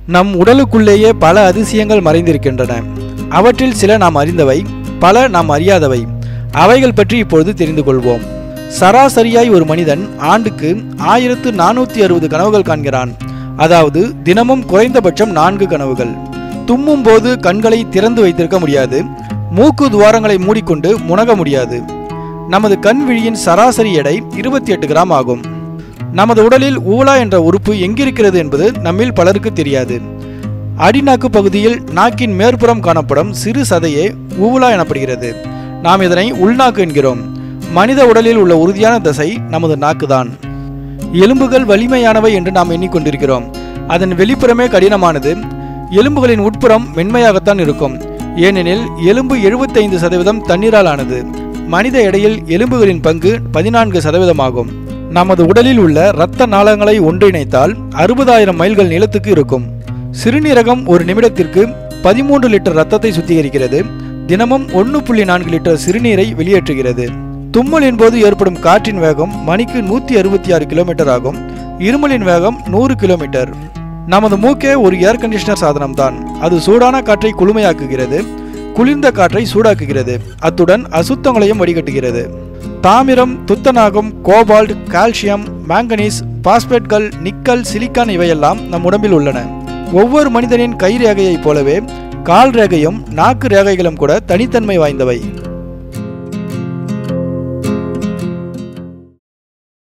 நம் உடலுக்குள்ளேயே பல அதிசயங்கள் மறைந்திருக்கின்றன அவற்றில் சில நாம் அறிந்தவை பல நாம் அறியாதவை அவைகள் பற்றி இப்பொழுது தெரிந்து கொள்வோம் சராசரியாய் ஒரு மனிதன் ஆண்டுக்கு ஆயிரத்து நானூற்றி அறுபது கனவுகள் காண்கிறான் அதாவது தினமும் குறைந்தபட்சம் நான்கு கனவுகள் தும்மும் போது கண்களை திறந்து வைத்திருக்க முடியாது மூக்கு துவாரங்களை மூடிக்கொண்டு முனக முடியாது நமது கண் விழியின் சராசரி எடை இருபத்தி எட்டு கிராம் ஆகும் நமது உடலில் ஊலா என்ற உறுப்பு எங்கிருக்கிறது என்பது நம்மில் பலருக்கு தெரியாது அடிநாக்கு பகுதியில் நாக்கின் மேற்புறம் காணப்படும் சிறு சதையே ஊலா எனப்படுகிறது நாம் இதனை உள்நாக்கு என்கிறோம் மனித உடலில் உள்ள உறுதியான தசை நமது நாக்குதான் எலும்புகள் வலிமையானவை என்று நாம் எண்ணிக்கொண்டிருக்கிறோம் அதன் வெளிப்புறமே கடினமானது எலும்புகளின் உட்புறம் மென்மையாகத்தான் இருக்கும் ஏனெனில் எலும்பு எழுபத்தைந்து சதவீதம் தண்ணீரால் ஆனது மனித எடையில் எலும்புகளின் பங்கு பதினான்கு சதவீதமாகும் நமது உடலில் உள்ள இரத்த நாளங்களை ஒன்றிணைத்தால் அறுபதாயிரம் மைல்கள் நீளத்துக்கு இருக்கும் சிறுநீரகம் ஒரு நிமிடத்திற்கு பதிமூன்று லிட்டர் ரத்தத்தை சுத்திகரிக்கிறது தினமும் ஒன்று புள்ளி நான்கு லிட்டர் சிறுநீரை வெளியேற்றுகிறது தும்மலின் போது ஏற்படும் காற்றின் வேகம் மணிக்கு நூற்றி அறுபத்தி ஆறு கிலோமீட்டர் ஆகும் இருமலின் வேகம் நூறு கிலோமீட்டர் நமது மூக்கே ஒரு ஏர் கண்டிஷனர் சாதனம்தான் அது சூடான காற்றை குளுமையாக்குகிறது குளிர்ந்த காற்றை சூடாக்குகிறது அத்துடன் அசுத்தங்களையும் வடிகட்டுகிறது தாமிரம் துத்தநாகம் கோபால்ட் கால்சியம் மாங்கனீஸ் பாஸ்பேட்கள் நிக்கல் சிலிக்கான் இவையெல்லாம் நம் உடம்பில் உள்ளன ஒவ்வொரு மனிதனின் கை ரேகையைப் போலவே கால் ரேகையும் நாக்கு ரேகைகளும் கூட தனித்தன்மை வாய்ந்தவை